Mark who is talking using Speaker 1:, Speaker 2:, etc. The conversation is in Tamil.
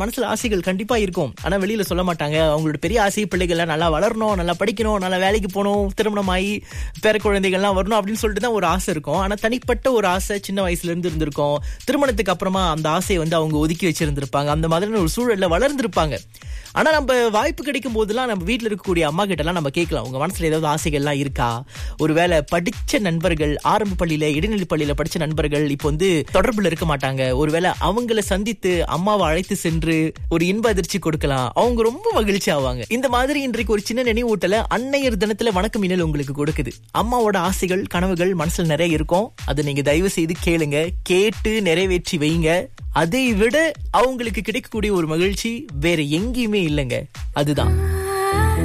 Speaker 1: மனசுல ஆசைகள் கண்டிப்பா இருக்கும் ஆனா வெளியில சொல்ல மாட்டாங்க அவங்களோட பெரிய ஆசை பிள்ளைகள் நல்லா வளரணும் நல்லா படிக்கணும் நல்லா வேலைக்கு போகணும் திருமணம் ஆகி பேர குழந்தைகள்லாம் வரணும் அப்படின்னு சொல்லிட்டு தான் ஒரு ஆசை இருக்கும் ஆனா தனிப்பட்ட ஒரு ஆசை சின்ன வயசுல இருந்து இருந்திருக்கும் திருமணத்துக்கு அப்புறமா அந்த ஆசையை வந்து அவங்க ஒதுக்கி வச்சிருந்திருப்பாங்க அந்த மாதிரியான ஒரு சூழல்ல வளர்ந்திருப்பாங்க ஆனா நம்ம வாய்ப்பு கிடைக்கும் போதெல்லாம் நம்ம வீட்ல இருக்கக்கூடிய அம்மா கிட்ட எல்லாம் நம்ம கேட்கலாம் உங்க மனசுல ஏதாவது ஆசைகள்லாம் இருக்கா ஒருவேளை படிச்ச நண்பர்கள் ஆரம்ப பள்ளியில இடைநிலை பள்ளியில படிச்ச நண்பர்கள் இப்போ வந்து தொடர்புல இருக்க மாட்டாங்க ஒருவேளை அவங்கள சந்தித்து அம்மாவை அழைத்து சென்று ஒரு இன்ப அதிர்ச்சி கொடுக்கலாம் அவங்க ரொம்ப மகிழ்ச்சி ஆவாங்க இந்த மாதிரி இன்றைக்கு ஒரு சின்ன நினைவூட்டல அன்னையர் தினத்துல வணக்கம் இனல் உங்களுக்கு கொடுக்குது அம்மாவோட ஆசைகள் கனவுகள் மனசுல நிறைய இருக்கும் அதை நீங்க தயவு செய்து கேளுங்க கேட்டு நிறைவேற்றி வைங்க அதை விட அவங்களுக்கு கிடைக்கக்கூடிய ஒரு மகிழ்ச்சி வேற எங்கேயுமே இல்லைங்க அதுதான்